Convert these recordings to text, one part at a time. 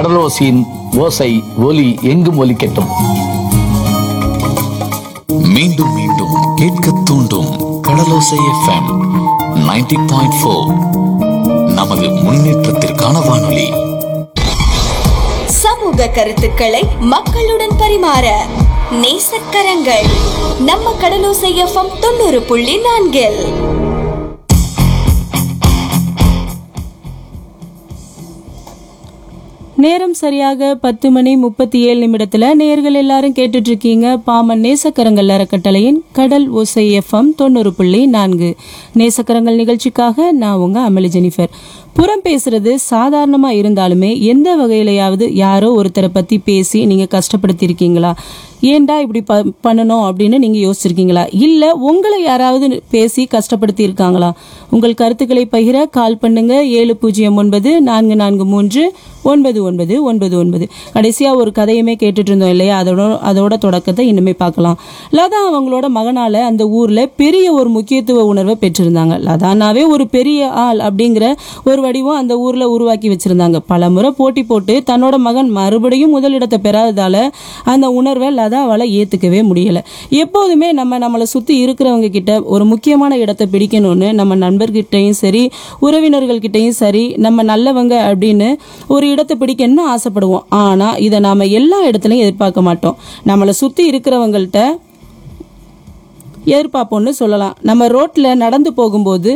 கடலோசையின் ஓசை ஒலி எங்கும் ஒலிக்கட்டும் மீண்டும் மீண்டும் கேட்க தூண்டும் கடலோசை எஃப்எம் 90.4 பாயிண்ட் ஃபோர் நமது முன்னேற்றத்திற்கான வானொலி சமூக கருத்துக்களை மக்களுடன் பரிமாற நேசக்கரங்கள் நம்ம கடலோசை எஃப்எம் தொண்ணூறு புள்ளி நான்கில் நேரம் சரியாக பத்து மணி முப்பத்தி ஏழு நிமிடத்துல நேர்கள் எல்லாரும் கேட்டுட்டு இருக்கீங்க பாமன் நேசக்கரங்கள் அறக்கட்டளையின் கடல் ஓசை எஃப்எம் தொண்ணூறு புள்ளி நான்கு நேசக்கரங்கள் நிகழ்ச்சிக்காக நான் உங்க அமளி ஜெனிஃபர் புறம் பேசுறது சாதாரணமா இருந்தாலுமே எந்த வகையிலையாவது யாரோ ஒருத்தரை பத்தி பேசி நீங்க கஷ்டப்படுத்தி இருக்கீங்களா ஏன்டா இப்படி ப பண்ணணும் அப்படின்னு நீங்க யோசிச்சிருக்கீங்களா இல்ல உங்களை யாராவது பேசி கஷ்டப்படுத்தி இருக்காங்களா உங்கள் கருத்துக்களை பகிர கால் பண்ணுங்க ஏழு பூஜ்ஜியம் ஒன்பது நான்கு நான்கு மூன்று ஒன்பது ஒன்பது ஒன்பது ஒன்பது கடைசியா ஒரு கதையுமே கேட்டுட்டு இருந்தோம் இல்லையா அதோட அதோட தொடக்கத்தை இன்னுமே பார்க்கலாம் லதா அவங்களோட மகனால அந்த ஊர்ல பெரிய ஒரு முக்கியத்துவ உணர்வை பெற்றிருந்தாங்க லதானாவே ஒரு பெரிய ஆள் அப்படிங்கிற ஒரு வடிவம் அந்த ஊர்ல உருவாக்கி வச்சிருந்தாங்க பல முறை போட்டி போட்டு தன்னோட மகன் மறுபடியும் முதலிடத்தை பெறாததால அந்த உணர்வை லதாவால ஏத்துக்கவே முடியல எப்போதுமே நம்ம நம்மளை சுத்தி இருக்கிறவங்க கிட்ட ஒரு முக்கியமான இடத்தை பிடிக்கணும்னு நம்ம நண்பர்கிட்டயும் சரி உறவினர்கள் கிட்டயும் சரி நம்ம நல்லவங்க அப்படின்னு ஒரு இடத்தை பிடிக்கணும்னு ஆசைப்படுவோம் ஆனா இதை நாம எல்லா இடத்துலயும் எதிர்பார்க்க மாட்டோம் நம்மளை சுத்தி இருக்கிறவங்கள்ட்ட எதிர்பார்ப்போம்னு சொல்லலாம் நம்ம ரோட்ல நடந்து போகும்போது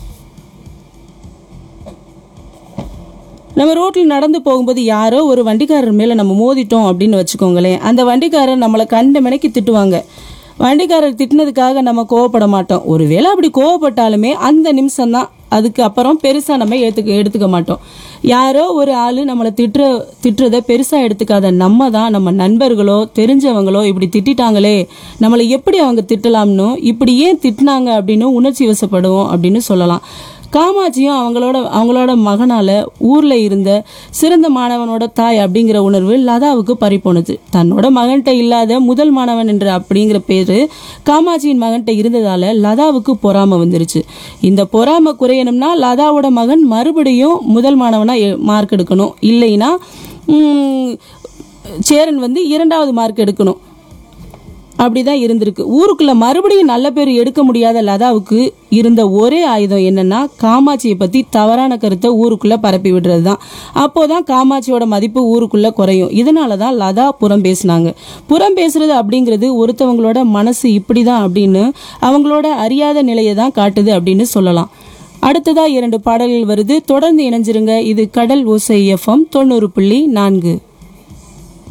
நம்ம ரோட்டில் நடந்து போகும்போது யாரோ ஒரு வண்டிக்காரர் மேலே நம்ம மோதிட்டோம் அப்படின்னு வச்சுக்கோங்களேன் அந்த வண்டிக்காரர் நம்மளை கண்ட மணிக்கு திட்டுவாங்க வண்டிக்காரர் திட்டினதுக்காக நம்ம கோவப்பட மாட்டோம் ஒருவேளை அப்படி கோவப்பட்டாலுமே அந்த நிமிஷம் தான் அதுக்கு அப்புறம் பெருசாக நம்ம எடுத்துக்க எடுத்துக்க மாட்டோம் யாரோ ஒரு ஆள் நம்மளை திட்டுற திட்டுறத பெருசாக எடுத்துக்காத நம்ம தான் நம்ம நண்பர்களோ தெரிஞ்சவங்களோ இப்படி திட்டிட்டாங்களே நம்மளை எப்படி அவங்க திட்டலாம்னு இப்படி ஏன் திட்டினாங்க அப்படின்னு உணர்ச்சி வசப்படுவோம் அப்படின்னு சொல்லலாம் காமாட்சியும் அவங்களோட அவங்களோட மகனால ஊர்ல இருந்த சிறந்த மாணவனோட தாய் அப்படிங்கிற உணர்வு லதாவுக்கு பறிப்போனது தன்னோட மகன்கிட்ட இல்லாத முதல் மாணவன் என்ற அப்படிங்கிற பேரு காமாட்சியின் மகன்கிட்ட இருந்ததால லதாவுக்கு பொறாம வந்துருச்சு இந்த பொறாம குறையணும்னா லதாவோட மகன் மறுபடியும் முதல் மாணவனா மார்க் எடுக்கணும் இல்லைன்னா உம், சேரன் வந்து இரண்டாவது மார்க் எடுக்கணும் அப்படிதான் இருந்திருக்கு ஊருக்குள்ள மறுபடியும் நல்ல பேர் எடுக்க முடியாத லதாவுக்கு இருந்த ஒரே ஆயுதம் என்னன்னா காமாட்சியை பத்தி தவறான கருத்தை ஊருக்குள்ள பரப்பி விடுறது தான் அப்போதான் காமாட்சியோட மதிப்பு ஊருக்குள்ள குறையும் இதனால தான் லதா புறம் பேசினாங்க புறம் பேசுறது அப்படிங்கிறது ஒருத்தவங்களோட மனசு இப்படிதான் அப்படின்னு அவங்களோட அறியாத நிலையை தான் காட்டுது அப்படின்னு சொல்லலாம் அடுத்ததா இரண்டு பாடல்கள் வருது தொடர்ந்து இணைஞ்சிருங்க இது கடல் ஓசை எஃப்எம் தொண்ணூறு புள்ளி நான்கு